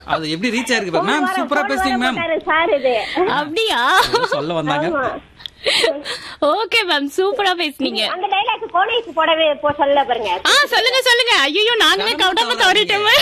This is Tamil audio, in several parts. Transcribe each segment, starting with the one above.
அது எப்படி ரீச் ஆயிருக்கு பாரு மேம் சூப்பரா பேசுறீங்க மேம் சார் இது அப்படியா சொல்ல வந்தாங்க ஆமா. ஓகே மேம் சூப்பரா பேசுனீங்க அந்த டைலாக் கோனைக்கு போடவே போ சொல்ல பாருங்க ஆ சொல்லுங்க சொல்லுங்க ஐயோ நாங்களே கவுடாம தவறிட்டோமே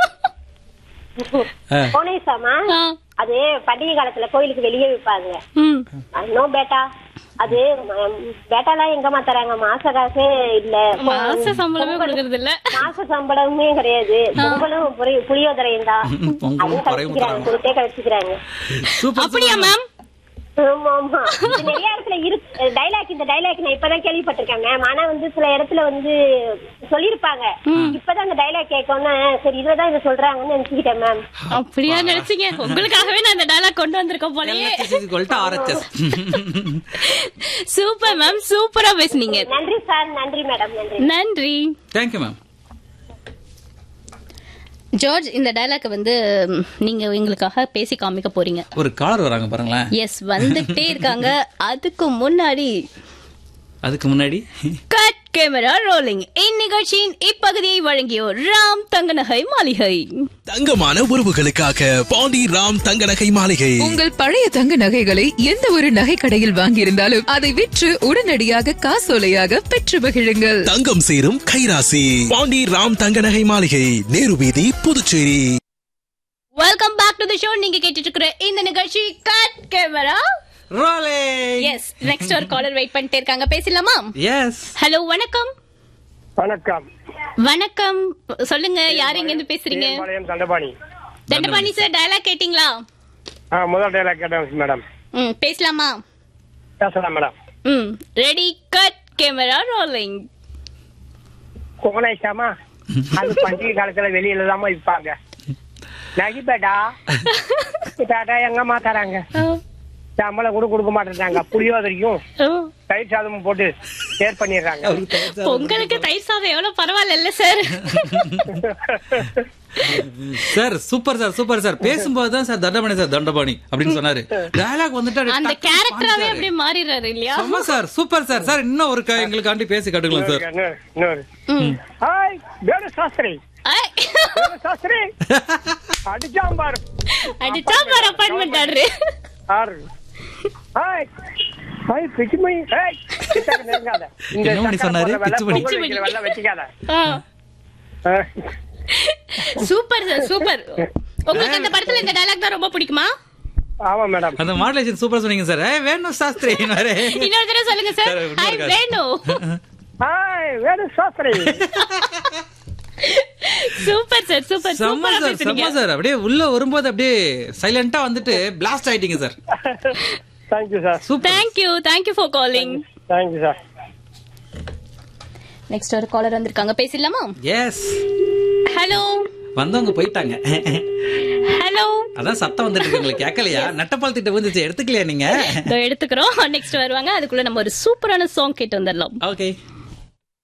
ஆ. கோனேசாமா ஆ. அது பண்டிகை காலத்துல கோயிலுக்கு வெளியே விற்பாங்க ம். நோ பேட்டா அது ம், பேட்டாலாம் எங்கம்மா தராங்க மாச காசே இல்ல மாச சம்பளமே கொடுக்கறது இல்ல மாச சம்பளமே கிடையாது பொங்கலும் புரி- புளியோதரையும் தான் பொங்கலும் அதுவும் குறையும் கழிச்சுக்கிறாங்க தராங்க. கொடுத்தே கழிச்சுக்கிறாங்க சூப்பர் அப்படியா மேம் ஆமா ஆமா இது நிறைய இடத்துல இருக்கு டைலாக் இந்த டைலாக் நான் இப்பதான் கேள்விப்பட்டிருக்கேன் மேம் ஆனா வந்து சில இடத்துல வந்து சொல்லிருப்பாங்க இப்பதான் அந்த டைலாக் கேட்கணும் சரி இதுலதான் இதை சொல்றாங்கன்னு நினைச்சுக்கிட்டேன் மேம் அப்படியா நினைச்சீங்க உங்களுக்காகவே நான் இந்த டயலாக் கொண்டு வந்திருக்கேன் போலயே ஆர்எச்எஸ் சூப்பர் மேம் சூப்பரா பேசுனீங்க நன்றி சார் நன்றி மேடம் நன்றி நன்றி தேங்க்யூ மேம் ஜார்ஜ் இந்த டயலாக் வந்து ம், நீங்க எங்களுக்காக பேசி காமிக்க போறீங்க ஒரு காலர் வராங்க பாருங்களேன் எஸ் வந்துட்டே இருக்காங்க அதுக்கு முன்னாடி அதுக்கு முன்னாடி கட் கேமரா ரோலிங் இந்நிகழ்ச்சியின் இப்பகுதியை வழங்கியோர் ராம் தங்கநகை மாளிகை தங்கமான உறவுகளுக்காக பாண்டி ராம் தங்க நகை மாளிகை உங்கள் பழைய தங்க நகைகளை எந்த ஒரு நகை கடையில் வாங்கியிருந்தாலும் அதை விற்று உடனடியாக காசோலையாக பெற்று மகிழுங்கள் தங்கம் சேரும் கைராசி பாண்டி ராம் தங்க நகை மாளிகை நேரு வீதி Puducherry welcome back to the show நீங்க கேட்டுட்டு இருக்கிற இந்த நிகழ்ச்சி cut camera roll yes next ஒரு காலர் வெயிட் பண்ணிட்டே இருக்காங்க பேசலாமா எஸ் ஹலோ வணக்கம் வணக்கம் வணக்கம் சொல்லுங்க யார் எங்க இருந்து பேசுறீங்க பாளையம் தண்டபாணி தண்டபாணி சார் டயலாக் கேட்டிங்களா ஆ முதல் டைலாக் கேட்டேன் மேடம் ம் பேசலாமா பேசலாம் மேடம் ம் ரெடி கட் கேமரா ரோலிங் கோகனைசாமா அது பண்டிகை காலத்துல வெளியில தான் விற்பாங்க நகிபேட்டா பேட்டா எங்கம்மா தராங்க சம்பளம் கூட கொடுக்க மாட்டேங்கிறாங்க புளியோதரையும் தயிர் சாதமும் போட்டு ஷேர் பண்ணிடுறாங்க உங்களுக்கு தயிர் சாதம் எவ்வளவு பரவாயில்ல sir sir super sir super sir பேசும்போது தான் சார் தண்டபாணி சார் தண்டபாணி அப்படின்னு சொன்னாரு டயலாக் வந்துட்டு அப்படியே அந்த டக்குனு கேரக்டராவே பாஞ்சாரு. அப்படியே மாறிடுறாரு இல்லையா ஆமா சார் சூப்பர் சார் சார் இன்னும் ஒரு க- எங்களுக்காண்டி பேசி கட்டுக்கலாம் சார் இன்னொரு, இன்னொரு ஹாய் வேணு சாஸ்திரி ஐ, வேணு சாஸ்திரி அடிச்சாம் பாரு அடிச்சா பாரு அப்பாயின்மெண்ட் ஆடுறு ஆறு ஹாய் ஹாய் பிச்சுமணி ஹேய் கிட்டக்க நெருங்காத இந்த என்ன பண்ணி சக்கரை சொன்னாரு? போடுற வெள்ளை பிச்சுமணி. பொங்கல் வைக்கிற வெள்ளை வச்சுக்காத சூப்பர் சார் சூப்பர் உங்களுக்கு இந்த படத்துல இந்த டயலாக் தான் ரொம்ப பிடிக்குமா ஆமா மேடம் அந்த மாடுலேஷன் சூப்பர் சொன்னீங்க சார் ஏய், வேணும் சாஸ்திரி இன்னொரு. இன்னொரு தடவை சொல்லுங்க சார் சார், இன்னொரு ஹாய் காசு. வேணும் hi Venu Sastri super sir super செம்ம சூப்பரா சார் செம்ம பேசுறீங்க சார் அப்படியே உள்ள வரும்போது அப்படியே சைலண்டா வந்துட்டு பிளாஸ்ட் ஆயிட்டீங்க sir thank you sir super thank you thank you for calling thank you sir next ஒரு காலர் வந்திருக்காங்க பேசிடலாமா எஸ் ஹலோ வந்தவங்க போயிட்டாங்க ஹலோ அதான் சத்தம் வந்துட்டு இருக்கு உங்களுக்கு கேட்கலையா நட்டப்பால் திட்ட வந்துச்சு எடுத்துக்கலையா நீங்க இதோ எடுத்துக்கிறோம் நெக்ஸ்ட் வருவாங்க அதுக்குள்ள நம்ம ஒரு சூப்பரான சாங் கேட்டு வந்துடலாம் ஓகே